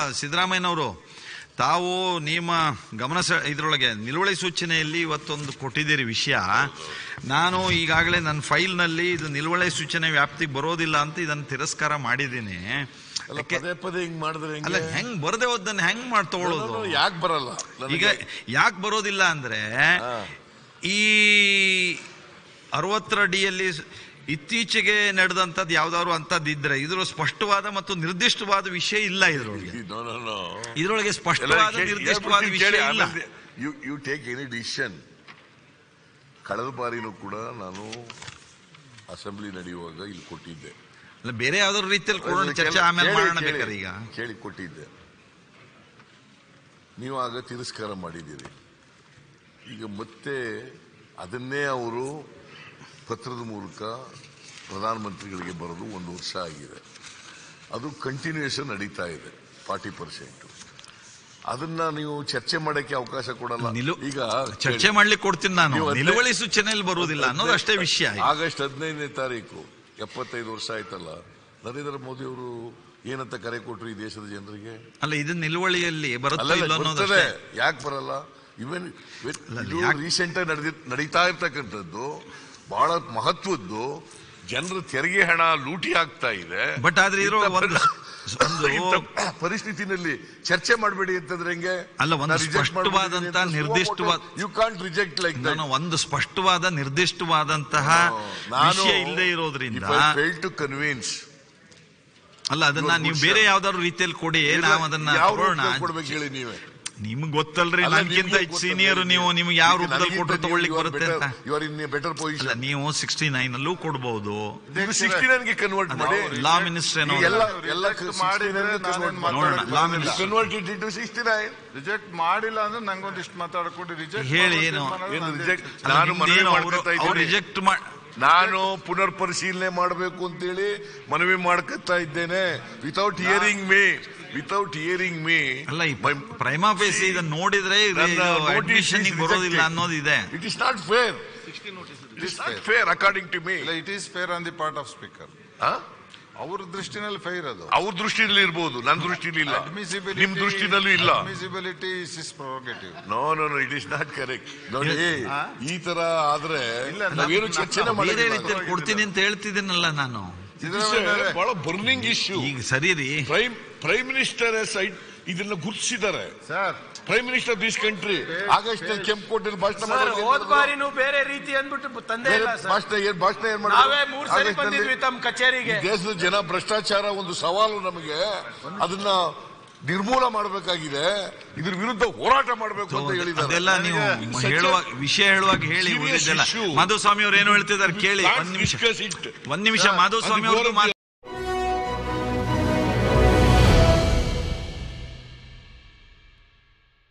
ಸಿದ್ದರಾಮಯ್ಯನವರು ತಾವು ನಿಮ್ಮ ಗಮನ ಸ ಇದರೊಳಗೆ ನಿಲುವಳಿ ಸೂಚನೆಯಲ್ಲಿ ಇವತ್ತೊಂದು ಕೊಟ್ಟಿದ್ದೀರಿ ವಿಷಯ ನಾನು ಈಗಾಗಲೇ ನನ್ನ ಫೈಲ್ನಲ್ಲಿ ಇದು ನಿಲುವಳಿ ಸೂಚನೆ ವ್ಯಾಪ್ತಿಗೆ ಬರೋದಿಲ್ಲ ಅಂತ ಇದನ್ನು ತಿರಸ್ಕಾರ ಮಾಡಿದ್ದೀನಿ ಅಲ್ಲ ಯಾಕೆ- ಪದೇ ಪದೇ ಹಿಂಗ್ ಮಾಡಿದ್ರೆ ಅಲ್ಲ ಹೆಂಗೆ ಹೆಂಗ್ ಬರದೆ ಹೋದನ್ನ ಹೆಂಗ್ ಮಾಡಿ ತಗೊಳ್ಳೋದು ಯಾಕೆ ಬರಲ್ಲ ಈಗ ನನಗೆ ಯಾಕೆ ಬರೋದಿಲ್ಲ ಅಂದ್ರೆ ಹಾ. ಈ ಈ ಅರವತ್ತರ ಅಡಿಯಲ್ಲಿ ಇತ್ತೀಚೆಗೆ ನಡೆದಂಥದ್ದು ಯಾವ್ದಾದ್ರು ಅಂತದ್ದು ಇದ್ರೆ ಇದ್ರ ಸ್ಪಷ್ಟವಾದ ಮತ್ತು ನಿರ್ದಿಷ್ಟವಾದ ವಿಷಯ ಇಲ್ಲ ಇದ್ರೊಳಗೆ ನೋ ನೋ ನೋ ಇದ್ರೊಳಗೆ ಸ್ಪಷ್ಟವಾದ ನಿರ್ದಿಷ್ಟವಾದ ವಿಷಯ ಇಲ್ಲ you you take any decision ಕಳೆದ ಬಾರಿನೂ ಕೂಡ ನಾನು ಅಸೆಂಬ್ಲಿ ನಡೆಯುವಾಗ ಇಲ್ಲಿ ಕೊಟ್ಟಿದ್ದೆ ಅಲ್ಲ, ಬೇರೆ ಯಾವ್ದಾದ್ರು ರೀತಿಯಲ್ಲಿ ಕೊಡೋಣ ಚರ್ಚೆ ಕೇಳಿ- ಆಮೇಲೆ ಕೇಳಿ- ಮಾಡೋಣ ಕೇಳಿ- ಬೇಕಾದ್ರೆ ಈಗ ಕೇಳಿ ಕೊಟ್ಟಿದ್ದೆ ನೀವು ಆಗ ತಿರಸ್ಕಾರ ಮಾಡಿದ್ದೀರಿ ಈಗ ಮತ್ತೆ ಅದನ್ನೇ ಅವರು ಪತ್ರದ ಮೂಲಕ ಪ್ರಧಾನಮಂತ್ರಿಗಳಿಗೆ ಬರೋದು ಒಂದು ವರ್ಷ ಆಗಿದೆ ಅದು ಕಂಟಿನ್ಯೂಷನ್ ನಡೀತಾ ಇದೆ ಫಾರ್ಟಿ ಪರ್ಸೆಂಟ್ ಅದನ್ನ ನೀವು ಚರ್ಚೆ ಮಾಡಕ್ಕೆ ಅವಕಾಶ ಕೊಡಲ್ಲ ನಿಲು ಈಗ ಚರ್ಚೆ ಮಾಡ್ಲಿಕ್ಕೆ ಕೊಡ್ತೀನಿ ನಾನು ನೀವು ಅದೇ- ನಿಲುವಳಿ ಸೂಚನೆಯಲ್ಲಿ ಬರುವುದಿಲ್ಲ ಅನ್ನೋದು ಅಷ್ಟೇ ವಿಷಯ ಆಗಸ್ಟ್ ಹದಿನೈದನೇ ತಾರೀಕು ಎಪ್ಪತ್ತೈದು ವರ್ಷ ಆಯ್ತಲ್ಲ ನರೇಂದ್ರ ಮೋದಿ ಅವರು ಏನಂತ ಕರೆ ಕೊಟ್ರು ಈ ದೇಶದ ಜನರಿಗೆ ಅಲ್ಲ ಇದು ನಿಲುವಳಿಯಲ್ಲಿ ಬರುತ್ತೋ ಅಲ್ಲಲ್ಲ ಇಲ್ಲ ಅನ್ನೋದು ಬರ್ತದೆ ಅಷ್ಟೇ ಯಾಕೆ ಬರಲ್ಲ ಇವನ್ ಅಲ್ಲ, ಯಾಕ್- ರೀಸೆಂಟ್ ಆಗಿ ನಡೆದಿ ನಡೀತಾ ಇರ್ತಕ್ಕಂಥದ್ದು ಬಹಳ ಮಹತ್ವದ್ದು ಜನರ ತೆರಿಗೆ ಹಣ ಲೂಟಿ ಆಗ್ತಾ ಇದೆ ಬಟ್ ಆದ್ರೆ ಇರೋ ಇಂಥ ಒಂದು ಪರಿ- ಒಂದು ಇಂಥ ಪರಿಸ್ಥಿತಿನಲ್ಲಿ ಚರ್ಚೆ ಮಾಡಬೇಡಿ ಅಂತಂದ್ರೆ ಹೆಂಗೆ ಅಲ್ಲ, ಒಂದು ಸ್ಪಷ್ಟವಾದಂತ ನಿರ್ದಿಷ್ಟವಾದ- ಯು ಕಾಂಟ್ ರಿಜೆಕ್ಟ್ ಲೈಕ್ ನಾನು ಒಂದು ಸ್ಪಷ್ಟವಾದ ನಿರ್ದಿಷ್ಟವಾದಂತಹ ವಿಷಯ ಇಲ್ಲದೆ ಇರೋದ್ರಿಂದ ಫೇಲ್ ಟು ಕನ್ವಿನ್ಸ್ ಅಲ್ಲ ಅದನ್ನ ಇವಾಗ ನೀವು ಹುಷಾರ್. ಬೇರೆ ಯಾವ್ದಾದ್ರು ರೀತಿಯಲ್ಲಿ ಕೊಡಿ ನಾವು ಅದನ್ನ ಯಾವ ತಗೊಳ್ಳೋಣ ರೂಪದಲ್ಲಿ ಕೊಡ್ಬೇಕು ಹೇಳಿ ನೀವೇ ನಿಮ್ಗೆ ಗೊತ್ತಲ್ರಿ ಅಲ್ಲ, ನನ್ಗಿಂತ ನಿಮ್ಗೆ ಗೊತ್ತಲ್ಲ ಸೀನಿಯರ್ ಹೇಳಿ. ನೀವು ನಿಮ್ಗೆ ಯಾವ ಈಗ ರೂಪದಲ್ಲಿ ನನಗಿಂತ ಕೊಟ್ಟರು ನೀವು ತಗೊಳ್ಳಿಕ್ you are ಬರುತ್ತೆ better- ಅಂತ you are in a better ಅಲ್ಲ position. ನೀವು ಸಿಕ್ಸ್ಟಿ ನೈನ್ ಅಲ್ಲೂ ಕೊಡ್ಬಹುದು ನೀವು 69 ಗೆ ಕನ್ವರ್ಟ್ ಮಾಡಿ ಲಾ ಮಿನಿಸ್ಟರ್ ಏನೋ ಈಗ ಎಲ್ಲ ಎಲ್ಲ Reject ಮಾಡಿದ್ರೆ ನಾನೇನ್ ನೋಡೋಣ. Law minister convert it into 69 reject ಮಾಡಿಲ್ಲ ಅಂದ್ರೆ ನಂಗೊಂದಿಷ್ಟು ಮಾತಾಡ್ಕೊಂಡು ರಿಜೆಕ್ಟ್ ಹೇಳಿ ಏನು? ಏನು reject- ಅಲ್ಲ, ನಾನು ಮನವಿ ನಿಮ್ದೇನು ಅವ್ರು ಮಾಡ್ಕೊತಾ ಅವ್ರು ಇದ್ದೀನಿ. ರಿಜೆಕ್ಟ್ ಮಾಡಿ ನಾನು ಪುನರ್ ಪರಿಶೀಲನೆ ಮಾಡಬೇಕು ಅಂತೇಳಿ ಮನವಿ ಮಾಡ್ಕೊತಾ ಇದ್ದೇನೆ without hearing me without hearing me ಅಲ್ಲ ಈ ಪ್ರೈಮಾ ಫೇಸ್ ಇದನ್ನ ನೋಡಿದ್ರೆ ಅಡ್ಮಿಷನ್ ಬರೋದಿಲ್ಲ ಅನ್ನೋದು ಇದೆ it is not fair it is not fair according to me ಇಲ್ಲ it is fair on the part of speaker ಅವ್ರ ದೃಷ್ಟಿನಲ್ಲಿ ಫೈರ್ ಅದು ಅವ್ರ ದೃಷ್ಟಿಯಲ್ಲಿ ಇರ್ಬೋದು ನನ್ನ ದೃಷ್ಟಿಲಿ ಇಲ್ಲ ನಿಮ್ ದೃಷ್ಟಿನಲ್ಲೂ ಇಲ್ಲ admissibility is is prerogative no no no it is not correct ನೋಡಿ ಆ? ಈ ತರ ಆದ್ರೆ ಇಲ್ಲ, ನಾವೇನು ನಮ್- ಚರ್ಚೆನೆ ಬೇರೆ ಮಾಡಿಲ್ಲ ರೀತಿಯಲ್ಲಿ ಕೊಡ್ತೀನಿ ಅಂತ ಹೇಳ್ತಿದ್ದೀನಲ್ಲ ನಾನು ಬಹಳ ಬರ್ನಿಂಗ್ ಇಶ್ಯೂ ಈಗ ಸರಿ ರೀ ಪ್ರೈಮ್ ಪ್ರೈಮ್ ಮಿನಿಸ್ಟರ್ ಸೈಡ್ ಇದನ್ನ ಗುರುತಿಸಿದ್ದಾರೆ sir prime minister this country August ಕೆಂಪುಕೋಟೆಯಲ್ಲಿ ಭಾಷಣ ಸರ್ ಮಾಡೋದು ಏನ್ ಹೋದ್ ಮಾಡಿದ್ರು? ಬಾರಿನೂ ಬೇರೆ ರೀತಿ ಅಂದ್ಬಿಟ್ಟು ತಂದೆ ಬೇರೆ ಇಲ್ಲ ಸರ್ ಭಾಷಣ ಏನ್ ಭಾಷಣ ಏನ್ ಮಾಡಿದ್ರು? ನಾವೇ ಮೂರ್ ಸರಿ ಆಗಸ್ಟ್ನಲ್ಲಿ ಬಂದಿದ್ವಿ ತಮ್ಮ ಕಚೇರಿಗೆ ಈ ದೇಶದ ಜನ ಭ್ರಷ್ಟಾಚಾರ ಒಂದು ಸವಾಲು ನಮಗೆ ಅದನ್ನ ನಿರ್ಮೂಲ ಮಾಡಬೇಕಾಗಿದೆ ಇದ್ರ ವಿರುದ್ಧ ಹೋರಾಟ ಮಾಡಬೇಕು ಅಂತ ಹೇಳಿದ್ದಾರೆ ಅದೆಲ್ಲ ನೀವು ನನಗೆ ಹೇಳುವಾಗ ವಿಷಯ ಹೇಳುವಾಗ ಹೇಳಿ serious ಉಳಿದೆಲ್ಲ issue. ಮಾಧುಸ್ವಾಮಿ ಅವ್ರು ಏನು ಹೇಳ್ತಿದ್ದಾರೆ ಕೇಳಿ can't ಒಂದ್ ನಿಮಿಷ discuss it. ಒಂದ್ ನಿಮಿಷ ಮಾಧುಸ್ವಾಮಿ ಅದು ಅವ್ರದ್ದು ಘೋರ